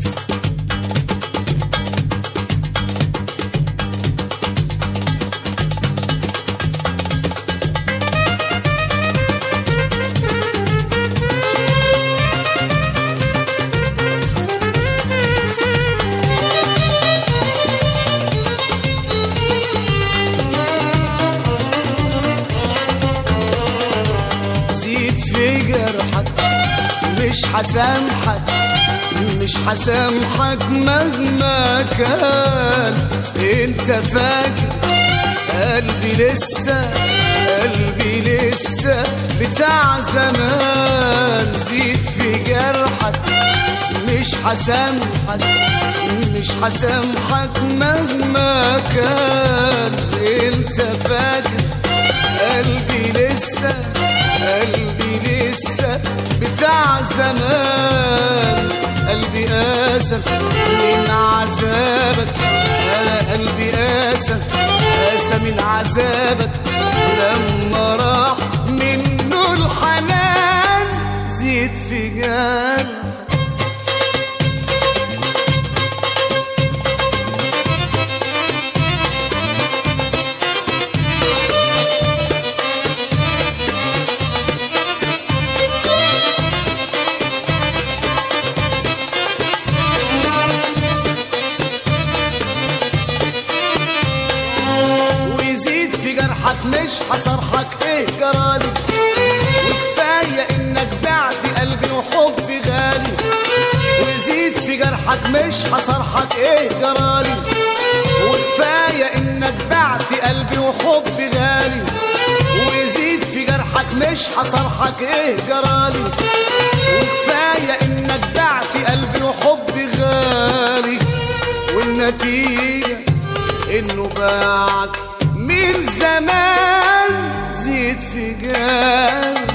زيد في جرحك مش هسامحك مش هسامحك مهما كان انت فاكر قلبي لسه قلبي لسه بتاع زمان زيد في جرحك مش هسامحك مش هسامحك مهما كان انت فاكر قلبي لسه قلبي لسه بتاع زمان قلبي قاسك من عذابك انا قلبي قاسك قاسى من عذابك لما راح منه الحنان زيد في جرحك ويزيد في جرحك مش هصرحك ايه جرالي وكفاية انك بعت قلبي وحبي غالي ويزيد في جرحك مش هصرحك ايه جرالي وكفاية انك بعت قلبي وحبي غالي ويزيد في جرحك مش هصرحك ايه جرالي وكفاية انك بعت قلبي وحبي غالي والنتيجة انه بعد من زمان زيد في جال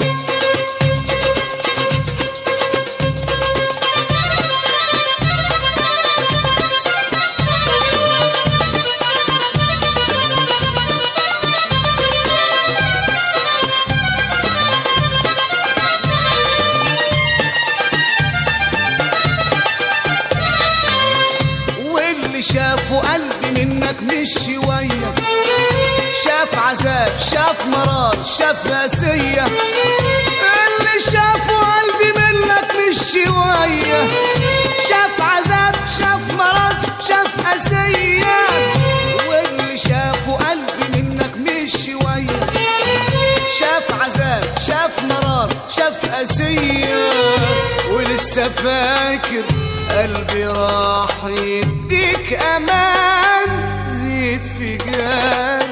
واللي شافوا قلبي منك مش شوية شاف عذاب شاف مرار شاف قاسية اللي شافوا قلبي منك مش شوية شاف عذاب شاف مرار شاف قاسية واللي شافوا قلبي منك مش شوية شاف عذاب شاف مرار شاف قاسية ولسه فاكر قلبي راح يديك امان زيد في جال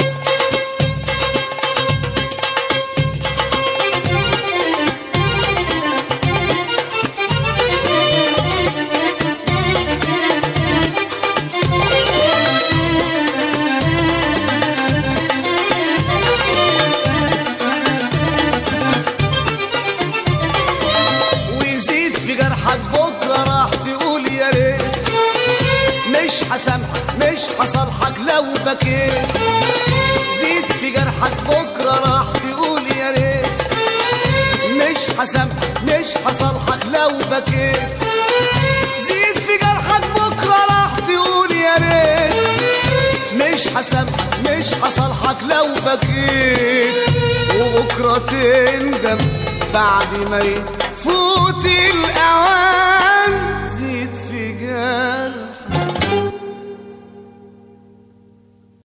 ويزيد في جرحك بكره راح تقول يا ريت مش هسامحك مش هصالحك لو بكيت زيد في جرحك بكره راح تقول يا ريت مش هسامحك مش هصالحك لو بكيت زيد في جرحك بكره راح تقول يا ريت مش هسامحك مش هصالحك لو بكيت وبكره تندم بعد ما يفوت الاوان